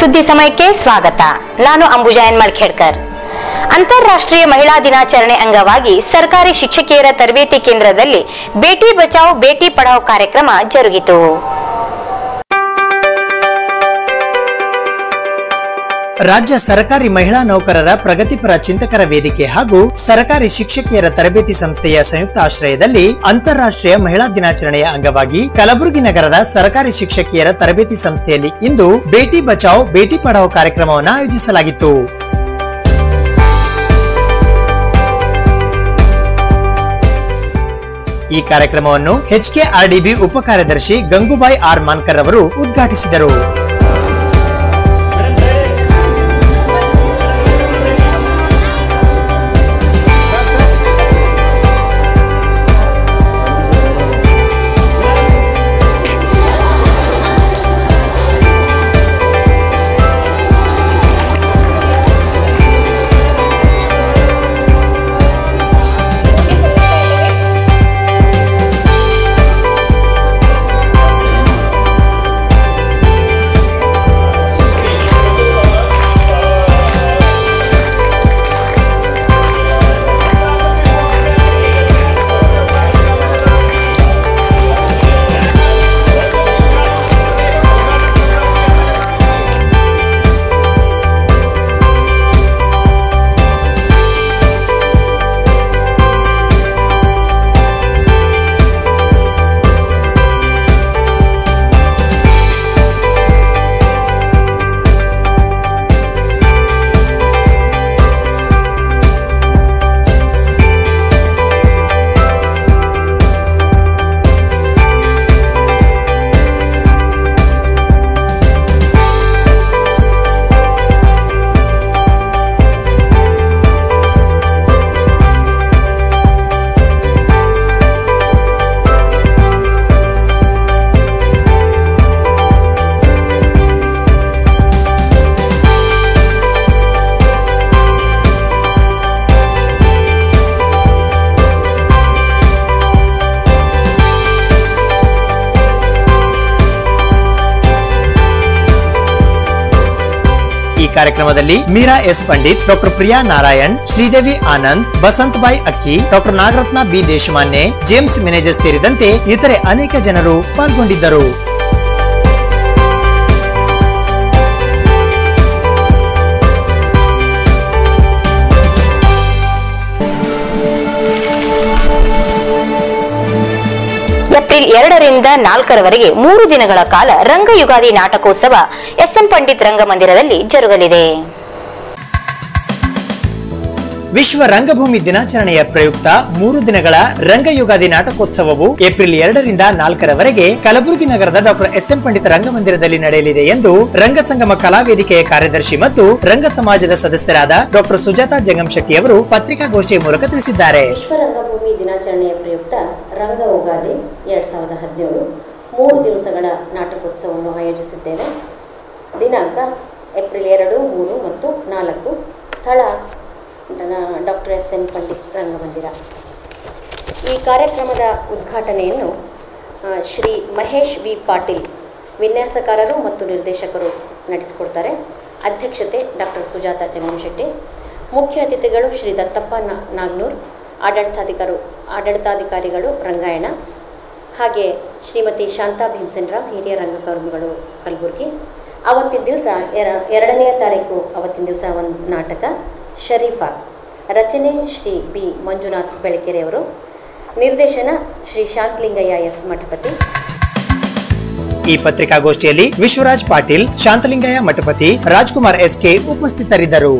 ಸುದ್ದಿ ಸಮಯಕ್ಕೆ ಸ್ವಾಗತ ನಾನು ಅಂಬುಜಾ ಎನ್ ಮಳ್ಖೇಡ್ಕರ್ ಅಂತಾರಾಷ್ಟ್ರೀಯ ಮಹಿಳಾ ದಿನಾಚರಣೆ ಅಂಗವಾಗಿ ಸರ್ಕಾರಿ ಶಿಕ್ಷಕಿಯರ ತರಬೇತಿ ಕೇಂದ್ರದಲ್ಲಿ ಬೇಟಿ ಬಚಾವ್ ಬೇಟಿ ಪಢಾವ್ ಕಾರ್ಯಕ್ರಮ ಜರುಗಿತು ರಾಜ್ಯ ಸರ್ಕಾರಿ ಮಹಿಳಾ ನೌಕರರ ಪ್ರಗತಿಪರ ಚಿಂತಕರ ವೇದಿಕೆ ಹಾಗೂ ಸರ್ಕಾರಿ ಶಿಕ್ಷಕಿಯರ ತರಬೇತಿ ಸಂಸ್ಥೆಯ ಸಂಯುಕ್ತ ಆಶ್ರಯದಲ್ಲಿ ಅಂತಾರಾಷ್ಟ್ರೀಯ ಮಹಿಳಾ ದಿನಾಚರಣೆಯ ಅಂಗವಾಗಿ ಕಲಬುರಗಿ ನಗರದ ಸರ್ಕಾರಿ ಶಿಕ್ಷಕಿಯರ ತರಬೇತಿ ಸಂಸ್ಥೆಯಲ್ಲಿ ಇಂದು ಬೇಟಿ ಬಚಾವ್ ಬೇಟಿ ಪಢಾವ್ ಕಾರ್ಯಕ್ರಮವನ್ನು ಆಯೋಜಿಸಲಾಗಿತ್ತು ಈ ಕಾರ್ಯಕ್ರಮವನ್ನು ಎಚ್ಕೆಆರ್ಡಿಬಿ ಉಪ ಕಾರ್ಯದರ್ಶಿ ಗಂಗೂಬಾಯಿ ಆರ್ ಮಾನ್ಕರ್ ಅವರು ಉದ್ಘಾಟಿಸಿದರು ಈ ಕಾರ್ಯಕ್ರಮದಲ್ಲಿ Meera S Pandit doctor Priya Narayan Sridevi Anand Basant Bai Akki doctor Nagaratna B Deshamanya James manager ಸೇರಿದಂತೆ ಇತರೆ ಅನೇಕ ಜನರು ಪಾಲ್ಗೊಂಡಿದ್ದರು ಏಪ್ರಿಲ್ ಎರಡರಿಂದ ನಾಲ್ಕರವರೆಗೆ ಮೂರು ದಿನಗಳ ಕಾಲ ರಂಗಯುಗಾದಿ ನಾಟಕೋತ್ಸವ ಎಸ್ಎನ್ ಪಂಡಿತ್ ರಂಗಮಂದಿರದಲ್ಲಿ ಜರುಗಲಿದೆ ವಿಶ್ವ ರಂಗಭೂಮಿ ದಿನಾಚರಣೆಯ ಪ್ರಯುಕ್ತ ಮೂರು ದಿನಗಳ ರಂಗಯುಗಾದಿ ನಾಟಕೋತ್ಸವವು ಏಪ್ರಿಲ್ ಎರಡರಿಂದ ನಾಲ್ಕರವರೆಗೆ ಕಲಬುರಗಿ ನಗರದ ಡಾಕ್ಟರ್ ಎಸ್ ಎಂ ಪಂಡಿತ ರಂಗಮಂದಿರದಲ್ಲಿ ನಡೆಯಲಿದೆ ಎಂದು ರಂಗಸಂಗಮ ಕಲಾವೇದಿಕೆಯ ಕಾರ್ಯದರ್ಶಿ ಮತ್ತು ರಂಗ ಸಮಾಜದ ಸದಸ್ಯರಾದ ಡಾಕ್ಟರ್ ಸುಜಾತಾ ಜಂಗಂಶೆಟ್ಟಿ ಅವರು ಪತ್ರಿಕಾಗೋಷ್ಠಿಯ ಮೂಲಕ ತಿಳಿಸಿದ್ದಾರೆ ವಿಶ್ವ ರಂಗಭೂಮಿ ದಿನಾಚರಣೆಯ ಪ್ರಯುಕ್ತ ರಂಗ ಉಗಾದಿ ಎರಡು ಸಾವಿರದ ಹದಿನೇಳು ಮೂರು ದಿವಸಗಳ ನಾಟಕೋತ್ಸವವನ್ನು ಆಯೋಜಿಸಿದ್ದೇವೆ ದಿನಾಂಕ ಏಪ್ರಿಲ್ ಎರಡು ಮೂರು ಮತ್ತು ನಾಲ್ಕು ಸ್ಥಳ doctor S N Pandit Rangamandira ಈ ಕಾರ್ಯಕ್ರಮದ ಉದ್ಘಾಟನೆಯನ್ನು ಆ, ಶ್ರೀ ಮಹೇಶ್ ವಿ ಪಾಟೀಲ್ ವಿನ್ಯಾಸಕಾರರು ಮತ್ತು ನಿರ್ದೇಶಕರು ನಡೆಸಿಕೊಡ್ತಾರೆ ಅಧ್ಯಕ್ಷತೆ ಡಾಕ್ಟರ್ ಸುಜಾತ ಜಂಗಮಶೆಟ್ಟಿ ಮುಖ್ಯ ಅತಿಥಿಗಳು ಶ್ರೀ ದತ್ತಪ್ಪ ನಾ ನಾಗ್ನೂರ್ ಆಡಳಿತಾಧಿಕಾರು ಆಡಳಿತಾಧಿಕಾರಿಗಳು ರಂಗಾಯಣ ಹಾಗೆ ಶ್ರೀಮತಿ ಶಾಂತಾ ಭೀಮಸೇನರಾವ್ ಹಿರಿಯ ರಂಗಕರ್ಮಿಗಳು ಕಲಬುರಗಿ ಅವತ್ತಿನ ದಿವಸ ಎರ ಎರಡನೆಯ ತಾರೀಕು ಅವತ್ತಿನ ದಿವಸ ಒಂದು ನಾಟಕ ಶರೀಫಾ ರಚನೆ ಶ್ರೀ ಬಿ ಮಂಜುನಾಥ್ ಬೆಳಕೆರೆಯವರು ನಿರ್ದೇಶನ ಶ್ರೀ ಶಾಂತಲಿಂಗಯ್ಯ ಎಸ್ ಮಠಪತಿ ಈ ಪತ್ರಿಕಾಗೋಷ್ಠಿಯಲ್ಲಿ ವಿಶ್ವರಾಜ್ ಪಾಟೀಲ್ ಶಾಂತಲಿಂಗಯ್ಯ ಮಠಪತಿ ರಾಜ್ಕುಮಾರ್ ಎಸ್ಕೆ ಉಪಸ್ಥಿತರಿದ್ದರು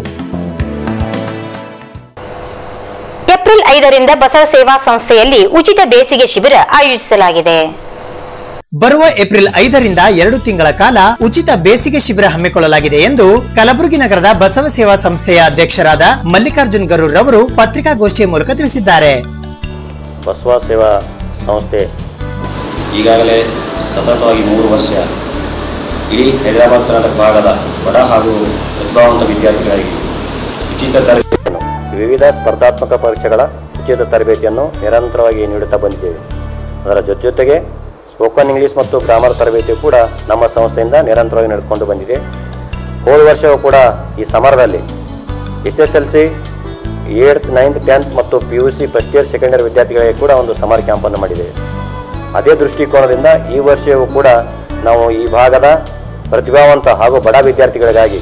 ಏಪ್ರಿಲ್ ಐದರಿಂದ ಬಸವ ಸೇವಾ ಸಂಸ್ಥೆಯಲ್ಲಿ ಉಚಿತ ಬೇಸಿಗೆ ಶಿಬಿರ ಆಯೋಜಿಸಲಾಗಿದೆ ಬರುವ ಏಪ್ರಿಲ್ ಐದರಿಂದ ಎರಡು ತಿಂಗಳ ಕಾಲ ಉಚಿತ ಬೇಸಿಗೆ ಶಿಬಿರ ಹಮ್ಮಿಕೊಳ್ಳಲಾಗಿದೆ ಎಂದು ಕಲಬುರಗಿ ನಗರದ ಬಸವ ಸೇವಾ ಸಂಸ್ಥೆಯ ಅಧ್ಯಕ್ಷರಾದ ಮಲ್ಲಿಕಾರ್ಜುನ್ ಗರೂರ್ ರವರು ಪತ್ರಿಕಾಗೋಷ್ಠಿಯ ಮೂಲಕ ತಿಳಿಸಿದ್ದಾರೆ ಬಸವ ಸೇವಾ ಸಂಸ್ಥೆ ಈಗಾಗಲೇ ಸತತವಾಗಿ ಮೂರು ವರ್ಷ ಇಡೀ ಹೈದರಾಬಾದ್ ಕರ್ನಾಟಕ ಭಾಗದ ಬಡ ಹಾಗೂ ಪ್ರತಿಭಾವಂತ ವಿದ್ಯಾರ್ಥಿಗಳಿಗೆ ಉಚಿತ ತರಬೇತಿಯನ್ನು ವಿವಿಧ ಸ್ಪರ್ಧಾತ್ಮಕ ಪರೀಕ್ಷೆಗಳ ಉಚಿತ ತರಬೇತಿಯನ್ನು ನಿರಂತರವಾಗಿ ನೀಡುತ್ತಾ ಬಂದಿದ್ದೇವೆ ಅದರ ಜೊತೆ ಜೊತೆಗೆ ಸ್ಪೋಕನ್ ಇಂಗ್ಲೀಷ್ ಮತ್ತು ಗ್ರಾಮರ್ ತರಬೇತಿ ಕೂಡ ನಮ್ಮ ಸಂಸ್ಥೆಯಿಂದ ನಿರಂತರವಾಗಿ ನಡೆದುಕೊಂಡು ಬಂದಿದೆ ಹೋದ ವರ್ಷವೂ ಕೂಡ ಈ ಸಮರದಲ್ಲಿ S S L C eighth ninth tenth ಮತ್ತು P U C first year second year ವಿದ್ಯಾರ್ಥಿಗಳಿಗೆ ಕೂಡ ಒಂದು ಸಮರ್ ಕ್ಯಾಂಪನ್ನು ಮಾಡಿದ್ದೇವೆ ಅದೇ ದೃಷ್ಟಿಕೋನದಿಂದ ಈ ವರ್ಷವೂ ಕೂಡ ನಾವು ಈ ಭಾಗದ ಪ್ರತಿಭಾವಂತ ಹಾಗೂ ಬಡ ವಿದ್ಯಾರ್ಥಿಗಳಿಗಾಗಿ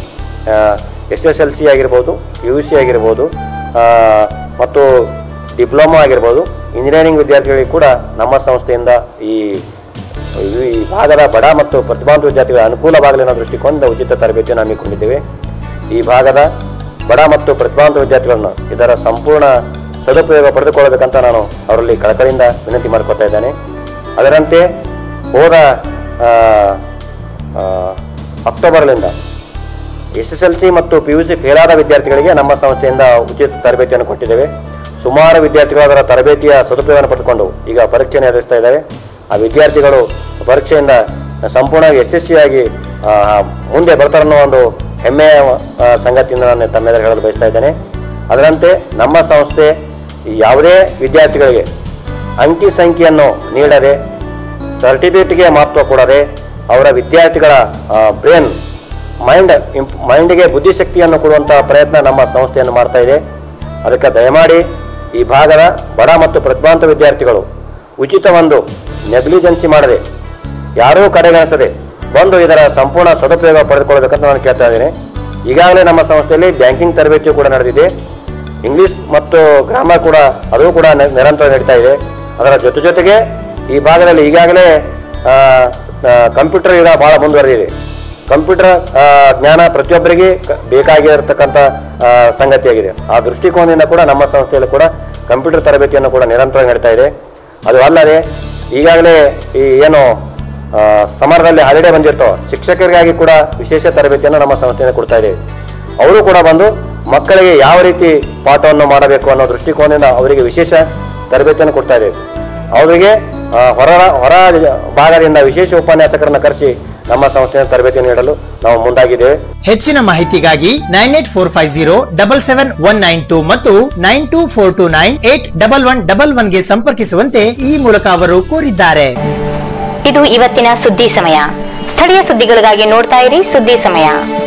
ಎಸ್ ಎಸ್ ಎಲ್ ಸಿ ಆಗಿರ್ಬೋದು ಯು ಸಿ ಆಗಿರ್ಬೋದು ಆ, ಮತ್ತು ಡಿಪ್ಲೊಮಾ ಆಗಿರ್ಬೋದು ಇಂಜಿನಿಯರಿಂಗ್ ವಿದ್ಯಾರ್ಥಿಗಳಿಗೆ ಕೂಡ ನಮ್ಮ ಸಂಸ್ಥೆಯಿಂದ ಈ ಈ ಈ ಭಾಗದ ಬಡ ಮತ್ತು ಪ್ರತಿಭಾವಂತ ವಿದ್ಯಾರ್ಥಿಗಳ ಅನುಕೂಲವಾಗಲಿ ಅನ್ನೋ ದೃಷ್ಟಿಕೋನದಿಂದ ಉಚಿತ ತರಬೇತಿಯನ್ನು ಹಮ್ಮಿಕೊಂಡಿದ್ದೇವೆ ಈ ಭಾಗದ ಬಡ ಮತ್ತು ಪ್ರತಿಭಾವಂತ ವಿದ್ಯಾರ್ಥಿಗಳನ್ನು ಇದರ ಸಂಪೂರ್ಣ ಸದುಪಯೋಗ ಪಡೆದುಕೊಳ್ಳಬೇಕಂತ ನಾನು ಅವರಲ್ಲಿ ಕಳಕಳಿಯಿಂದ ವಿನಂತಿ ಮಾಡ್ಕೊತಾ ಇದ್ದೇನೆ ಅದರಂತೆ ಹೋದ ಆ, ಆ, ಅಕ್ಟೋಬರ್ನಿಂದ ಎಸ್ ಎಸ್ ಎಲ್ ಸಿ ಮತ್ತು ಪಿ ಯು ಸಿ ಫೇಲಾದ ವಿದ್ಯಾರ್ಥಿಗಳಿಗೆ ನಮ್ಮ ಸಂಸ್ಥೆಯಿಂದ ಉಚಿತ ತರಬೇತಿಯನ್ನು ಕೊಟ್ಟಿದ್ದೇವೆ ಸುಮಾರು ವಿದ್ಯಾರ್ಥಿಗಳು ಅದರ ತರಬೇತಿಯ ಸದುಪಯೋಗವನ್ನು ಪಡೆದುಕೊಂಡು ಈಗ ಪರೀಕ್ಷೆಯನ್ನು ಎದುರಿಸ್ತಾ ಇದ್ದಾರೆ ಆ ವಿದ್ಯಾರ್ಥಿಗಳು ಪರೀಕ್ಷೆಯಿಂದ ಸಂಪೂರ್ಣವಾಗಿ ಯಶಸ್ವಿಯಾಗಿ ಆ, ಮುಂದೆ ಬರ್ತಾರೆ ಅನ್ನೋ ಒಂದು ಹೆಮ್ಮೆಯ ಆ, ಸಂಗತಿಯನ್ನು ನಾನು ತಮ್ಮೆದುರು ಹೇಳಲು ಬಯಸ್ತಾ ಇದ್ದೇನೆ ಅದರಂತೆ ನಮ್ಮ ಸಂಸ್ಥೆ ಯಾವುದೇ ವಿದ್ಯಾರ್ಥಿಗಳಿಗೆ ಅಂಕಿ ಸಂಖ್ಯೆಯನ್ನು ನೀಡದೆ ಸರ್ಟಿಫಿಕೇಟ್ಗೆ ಮಹತ್ವ ಕೊಡದೆ ಅವರ ವಿದ್ಯಾರ್ಥಿಗಳ ಬ್ರೇನ್ ಮೈಂಡ್ ಇಂಪ್ ಮೈಂಡಿಗೆ ಬುದ್ಧಿಶಕ್ತಿಯನ್ನು ಕೊಡುವಂಥ ಪ್ರಯತ್ನ ನಮ್ಮ ಸಂಸ್ಥೆಯನ್ನು ಮಾಡ್ತಾ ಇದೆ ಅದಕ್ಕೆ ದಯಮಾಡಿ ಈ ಭಾಗದ ಬಡ ಮತ್ತು ಪ್ರತಿಭಾವಂತ ವಿದ್ಯಾರ್ಥಿಗಳು ಉಚಿತ ಒಂದು ನೆಗ್ಲಿಜೆನ್ಸಿ ಮಾಡದೆ ಯಾರೂ ಕಡೆಗಣಿಸದೆ ಬಂದು ಇದರ ಸಂಪೂರ್ಣ ಸದುಪಯೋಗ ಪಡೆದುಕೊಳ್ಳಬೇಕಂತ ನಾನು ಕೇಳ್ತಾ ಇದ್ದೀನಿ ಈಗಾಗಲೇ ನಮ್ಮ ಸಂಸ್ಥೆಯಲ್ಲಿ ಬ್ಯಾಂಕಿಂಗ್ ತರಬೇತಿಯು ಕೂಡ ನಡೆದಿದೆ ಇಂಗ್ಲಿಷ್ ಮತ್ತು ಗ್ರಾಮರ್ ಕೂಡ ಅದು ಕೂಡ ನಿ- ನಿರಂತರ ನಡೀತಾ ಇದೆ ಅದರ ಜೊತೆ ಜೊತೆಗೆ ಈ ಭಾಗದಲ್ಲಿ ಈಗಾಗಲೇ ಆ, ಆ, ಕಂಪ್ಯೂಟರ್ ಈಗ ಬಹಳ ಮುಂದುವರೆದಿದೆ ಕಂಪ್ಯೂಟರ್ ಆ, ಜ್ಞಾನ ಪ್ರತಿಯೊಬ್ಬರಿಗೆ ಕ- ಬೇಕಾಗಿರತಕ್ಕಂಥ ಆ, ಸಂಗತಿಯಾಗಿದೆ ಆ ದೃಷ್ಟಿಕೋನದಿಂದ ಕೂಡ ನಮ್ಮ ಸಂಸ್ಥೆಯಲ್ಲಿ ಕೂಡ ಕಂಪ್ಯೂಟರ್ ತರಬೇತಿಯನ್ನು ಕೂಡ ನಿರಂತರ ನಡೀತಾ ಇದೆ ಅದು ಅಲ್ಲದೆ ಈಗಾಗಲೇ ಈ ಏನು ಆ, ಸಮರದಲ್ಲಿ ಹಾಲಿಡೇ ಬಂದಿರ್ತೋ ಶಿಕ್ಷಕರಿಗಾಗಿ ಕೂಡ ವಿಶೇಷ ತರಬೇತಿಯನ್ನು ನಮ್ಮ ಸಂಸ್ಥೆಯಿಂದ ಕೊಡ್ತಾ ಇದ್ದೇವೆ ಅವರು ಕೂಡ ಬಂದು ಮಕ್ಕಳಿಗೆ ಯಾವ ರೀತಿ ಪಾಠವನ್ನು ಮಾಡಬೇಕು ಅನ್ನೋ ದೃಷ್ಟಿಕೋನದಿಂದ ಅವರಿಗೆ ವಿಶೇಷ ತರಬೇತಿಯನ್ನು ಕೊಡ್ತಾ ಇದ್ದೇವೆ ಅವರಿಗೆ ಆ, ಹೊರ ಹೊರ ಭಾಗದಿಂದ ವಿಶೇಷ ಉಪನ್ಯಾಸಕರನ್ನು ಕರೆಸಿ ನಮ್ಮ ಸಂಸ್ಥೆಯಿಂದ ತರಬೇತಿ ನೀಡಲು ನಾವು ಮುಂದಾಗಿದ್ದೇವೆ ಹೆಚ್ಚಿನ ಮಾಹಿತಿಗಾಗಿ nine eight four five zero double seven one nine two ಮತ್ತು nine two four two nine eight double one double one ಗೆ ಸಂಪರ್ಕಿಸುವಂತೆ ಈ ಮೂಲಕ ಅವರು ಕೋರಿದ್ದಾರೆ ಇದು ಇವತ್ತಿನ ಸುದ್ದಿ ಸಮಯ ಸ್ಥಳೀಯ ಸುದ್ದಿಗಳಿಗಾಗಿ ನೋಡ್ತಾ ಇರಿ ಸುದ್ದಿ ಸಮಯ